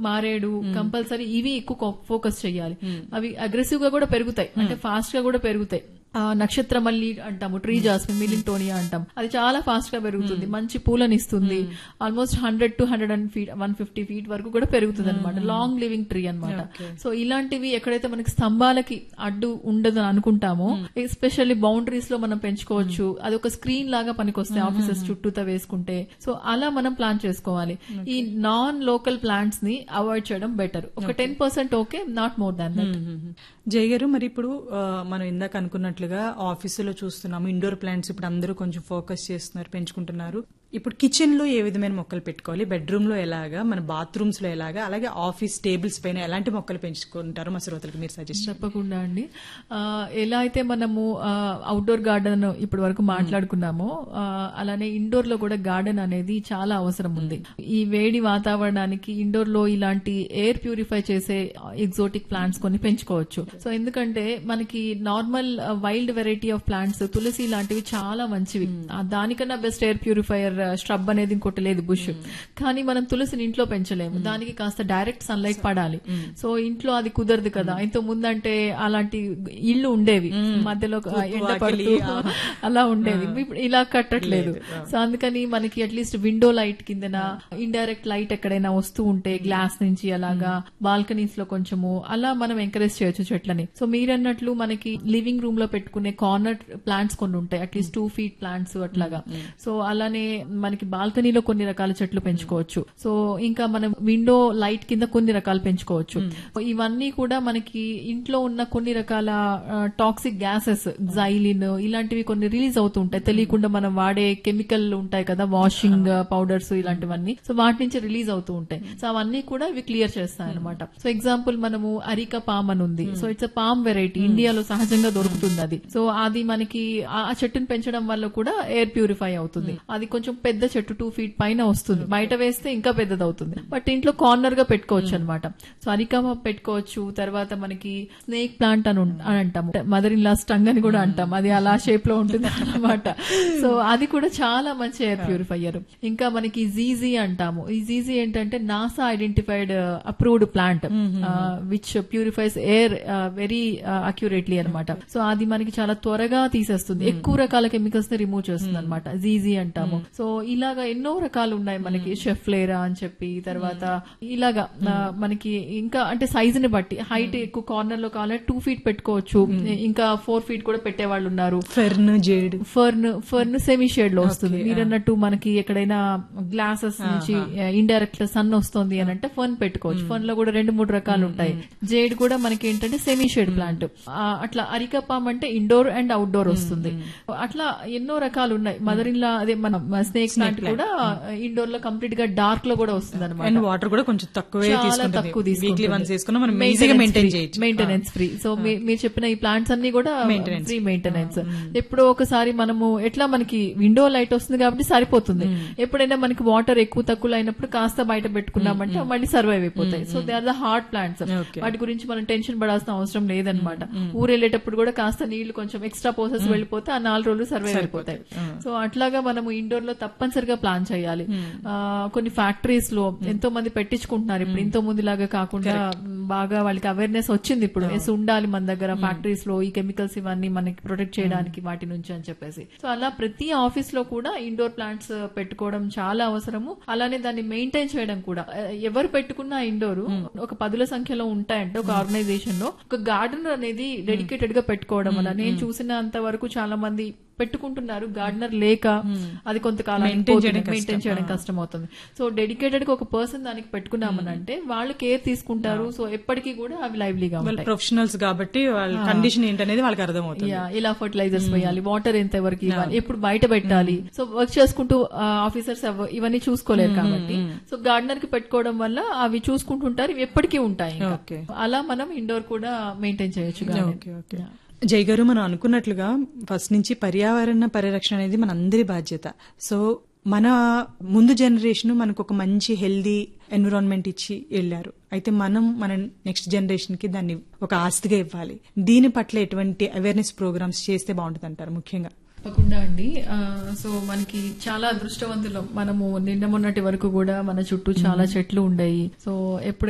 మారేడు కంపల్సరీ ఇవి ఎక్కువ ఫోకస్ చేయాలి అవి అగ్రెసివ్ గా కూడా పెరుగుతాయి అంటే ఫాస్ట్ గా కూడా పెరుగుతాయి ఆ, నక్షత్ర మల్లి అంటాము ట్రీ జాస్మిన్ మిలింటోనియా అంటాం అది చాలా ఫాస్ట్ గా పెరుగుతుంది మంచి పూలను ఇస్తుంది almost hundred to hundred and feet one fifty feet వరకు కూడా పెరుగుతుంది అనమాట లాంగ్ లివింగ్ ట్రీ అన్నమాట సో ఇలాంటివి ఎక్కడైతే మనకి స్తంభాలకి అడ్డు ఉండదు అని అనుకుంటామో ఎస్పెషల్లీ బౌండరీస్ లో మనం పెంచుకోవచ్చు అది ఒక స్క్రీన్ లాగా పనికొస్తాయి ఆఫీసెస్ చుట్టూతా వేసుకుంటే సో అలా మనం ప్లాన్ చేసుకోవాలి ఈ నాన్ లోకల్ ప్లాంట్స్ ని అవాయిడ్ చేయడం బెటర్ ఒక ten percent okay not more than that Jaya గారు మరి ఇప్పుడు ఆ, మనం ఇందాక అనుకున్నట్లుగా ఆఫీసులో చూస్తున్నాము ఇండోర్ ప్లాంట్స్ ఇప్పుడు అందరూ కొంచెం ఫోకస్ చేస్తున్నారు పెంచుకుంటున్నారు ఇప్పుడు కిచెన్ లో ఏ విధమైన మొక్కలు పెట్టుకోవాలి బెడ్రూమ్ లో ఎలాగా మన బాత్రూమ్స్ లో ఎలాగా అలాగే ఆఫీస్ టేబుల్స్ పైన ఎలాంటి మొక్కలు పెంచుకుంటారు మా శ్రోతలకు మీరు సజెస్ట్ తప్పకుండా అండి ఆ, ఎలా అయితే మనము అవుట్డోర్ గార్డెన్ ఇప్పటి వరకు మాట్లాడుకున్నామో ఆ, అలానే ఇండోర్ లో కూడా గార్డెన్ అనేది చాలా అవసరం ఉంది ఈ వేడి వాతావరణానికి ఇండోర్ లో ఇలాంటి ఎయిర్ ప్యూరిఫై చేసే ఎగ్జోటిక్ ప్లాంట్స్ కొన్ని పెంచుకోవచ్చు సో ఎందుకంటే మనకి normal wild variety of plants తులసి లాంటివి చాలా మంచివి ఆ, దానికన్నా బెస్ట్ ఎయిర్ ప్యూరిఫైయర్ స్ట్రబ్ అనేది ఇంకోటి లేదు బుష్ కానీ మనం తులసిని ఇంట్లో పెంచలేము దానికి కాస్త డైరెక్ట్ సన్లైట్ పడాలి సో ఇంట్లో అది కుదరదు కదా ఇంత ముందంటే అలాంటి ఇల్లు ఉండేవి మధ్యలో ఎండ పడుతూ అలా ఉండేది ఇప్పుడు ఇలా కట్టట్లేదు సో అందుకని మనకి అట్లీస్ట్ విండో లైట్ కిందన ఇండైరెక్ట్ లైట్ ఎక్కడైనా వస్తూ ఉంటే గ్లాస్ నుంచి అలాగా బాల్కనీస్ లో కొంచెము అలా మనం ఎంకరేజ్ చేయొచ్చు చెట్లని సో మీరన్నట్లు మనకి లివింగ్ రూమ్ లో పెట్టుకునే కార్నర్ ప్లాంట్స్ కొన్ని ఉంటాయి అట్లీస్ట్ టూ ఫీట్ ప్లాంట్స్ అట్లాగా సో అలానే మనకి బాల్కనీలో కొన్ని రకాల చెట్లు పెంచుకోవచ్చు సో ఇంకా మనం విండో లైట్ కింద కొన్ని రకాలు పెంచుకోవచ్చు ఇవన్నీ కూడా మనకి ఇంట్లో ఉన్న కొన్ని రకాల టాక్సిక్ గ్యాసెస్ జైలిన్ ఇలాంటివి కొన్ని రిలీజ్ అవుతూ ఉంటాయి తెలియకుండా మనం వాడే కెమికల్ ఉంటాయి కదా వాషింగ్ పౌడర్స్ ఇలాంటివన్నీ సో వాటి నుంచి రిలీజ్ అవుతూ ఉంటాయి సో అవన్నీ కూడా ఇవి క్లియర్ చేస్తాయి అనమాట సో ఎగ్జాంపుల్ మనము అరికా పామ్ అని ఉంది సో ఇట్స్ పామ్ వెరైటీ ఇండియాలో సహజంగా దొరుకుతుంది అది సో అది మనకి ఆ ఆ చెట్టును పెంచడం వల్ల కూడా ఎయిర్ ప్యూరిఫై అవుతుంది అది కొంచెం పెద్ద చెట్టు టూ ఫీట్ పైన వస్తుంది బయట వేస్తే ఇంకా పెద్దది అవుతుంది బట్ ఇంట్లో కార్నర్ గా పెట్టుకోవచ్చు అనమాట సో అరికామ పెట్టుకోవచ్చు తర్వాత మనకి స్నేక్ ప్లాంట్ అని ఉం- అని అంటాము మదర్ ఇన్ లా స్టంగ్ అని కూడా అంటాం అది అలా షేప్ లో ఉంటుంది అనమాట సో అది కూడా చాలా మంచి ఎయిర్ ప్యూరిఫైయర్ ఇంకా మనకి జీజీ అంటాము ఈ జీజీ ఏంటంటే NASA identified approved plant which purifies air very accurately అనమాట సో అది మనకి చాలా త్వరగా తీసేస్తుంది ఎక్కువ రకాల కెమికల్స్ ని రిమూవ్ చేస్తుంది అనమాట జీజీ అంటాము సో ఇలాగా ఎన్నో రకాలు ఉన్నాయి మనకి షెఫ్లేరా అని చెప్పి తర్వాత ఇలాగా ఆ, మనకి ఇంకా అంటే సైజ్ ని బట్టి హైట్ ఎక్కువ కార్నర్ లో కావాలంటే టూ ఫీట్ పెట్టుకోవచ్చు ఇంకా ఫోర్ ఫీట్ కూడా పెట్టే వాళ్ళు ఉన్నారు fern jade fern fern semi shade లో వస్తుంది మీరన్నట్టు మనకి ఎక్కడైనా గ్లాసెస్ నుంచి ఇండైరెక్ట్ సన్ వస్తుంది అని అంటే ఫర్న్ పెట్టుకోవచ్చు ఫర్న్ లో కూడా రెండు మూడు రకాలు ఉంటాయి జేడ్ కూడా మనకి ఏంటంటే సెమీ షేడ్ ప్లాంట్ అట్లా అరికపామ్ అంటే ఇండోర్ అండ్ అవుట్డోర్ వస్తుంది అట్లా ఎన్నో రకాలు ఉన్నాయి మదర్ ఇన్ లా అదే మన స్నేక్ ప్లాంట్ కూడా ఇండోర్ లో కంప్లీట్ గా డార్క్ లో కూడా వస్తుంది అనమాట అండ్ వాటర్ కూడా కొంచెం తక్కువే చాలా తక్కువ తీసుకుంటుంది వీక్లీ వన్స్ వేసుకున్నా మనం ఈజీగా మెయింటైన్ చేయొచ్చు మెయింటెనెన్స్ ఫ్రీ సో మీరు చెప్పిన ఈ ప్లాంట్స్ అన్ని కూడా ఫ్రీ మెయింటెనెన్స్ ఎప్పుడో ఒకసారి మనము ఎట్లా మనకి విండో లైట్ వస్తుంది కాబట్టి సరిపోతుంది ఎప్పుడైనా మనకి వాటర్ ఎక్కువ తక్కువ అయినప్పుడు కాస్త బయట పెట్టుకున్నామంటే అవి మళ్ళీ సర్వైవ్ అయిపోతాయి so they are the hard plants Okay. వాటి గురించి మనం టెన్షన్ పడాల్సిన అవసరం లేదనమాట ఊరు వెళ్ళేటప్పుడు కూడా కాస్త నీళ్లు కొంచెం ఎక్స్ట్రా పోసెస్ వెళ్ళిపోతే ఆ నాలుగు రోజులు సర్వైవ్ అయిపోతాయి సో అట్లాగా మనము ఇండోర్ లో తప్పనిసరిగా ప్లాన్ చేయాలి ఆ, కొన్ని ఫ్యాక్టరీస్ లో ఎంతో మంది పెట్టించుకుంటున్నారు ఇప్పుడు ఇంతో ముందు లాగా కాకుండా బాగా వాళ్ళకి అవేర్నెస్ వచ్చింది ఇప్పుడు ఎస్ ఉండాలి మన దగ్గర ఫ్యాక్టరీస్ లో ఈ కెమికల్స్ ఇవన్నీ మనకి ప్రొటెక్ట్ చేయడానికి వాటి నుంచి అని చెప్పేసి సో అలా ప్రతి ఆఫీస్ లో కూడా ఇండోర్ ప్లాంట్స్ పెట్టుకోవడం చాలా అవసరము అలానే దాన్ని మెయింటైన్ చేయడం కూడా ఆ, ఎవరు పెట్టుకున్న ఇండోర్ ఒక పదుల సంఖ్యలో ఉంటాయంటే ఒక ఆర్గనైజేషన్ లో ఒక గార్డెన్ అనేది డెడికేటెడ్ గా పెట్టుకోవడం వల్ల నేను చూసినంత వరకు చాలా మంది పెట్టుకుంటున్నారు గార్డెనర్ లేక అది కొంతకాలం మెయింటైన్ చేయడం కష్టం అవుతుంది సో డెడికేటెడ్ గా ఒక పర్సన్ దానికి పెట్టుకున్నామనంటే వాళ్ళు కేర్ తీసుకుంటారు సో ఎప్పటికీ కూడా అవి లైవ్లీగా వాళ్ళు ఉంటాయి ప్రొఫెషనల్స్ కాబట్టి వాళ్ళ కండిషన్ ఏంటనేది వాళ్ళకి అర్థమవుతుంది యా ఇలా ఫర్టిలైజర్స్ వేయాలి వాటర్ ఎంత ఎవరికి ఇవ్వాలి ఎప్పుడు బయట పెట్టాలి సో వర్క్ చేసుకుంటూ ఆఫీసర్స్ ఇవన్నీ చూసుకోలేరు కాబట్టి సో గార్డెనర్ కి పెట్టుకోవడం వల్ల అవి చూసుకుంటుంటారు ఇవి ఎప్పటికీ ఉంటాయి ఇంకా. ఓకే అలా మనం ఇండోర్ కూడా మెయింటైన్ చేయొచ్చు garden. ఓకే ఓకే జై గారు మనం అనుకున్నట్లుగా ఫస్ట్ నుంచి పర్యావరణ పరిరక్షణ అనేది మన అందరి బాధ్యత సో మన ముందు జనరేషన్ మనకు ఒక మంచి హెల్దీ ఎన్విరాన్మెంట్ ఇచ్చి వెళ్ళారు అయితే మనం మన నెక్స్ట్ జనరేషన్ కి దాన్ని ఒక ఆస్తిగా ఇవ్వాలి దీని పట్ల ఎటువంటి అవేర్నెస్ ప్రోగ్రామ్స్ చేస్తే బాగుంటుంది అంటారు ముఖ్యంగా తప్పకుండా అండి ఆ, సో మనకి చాలా అదృష్టవంతులం మనము నిన్న మొన్నటి వరకు కూడా మన చుట్టూ చాలా చెట్లు ఉండేవి సో ఎప్పుడు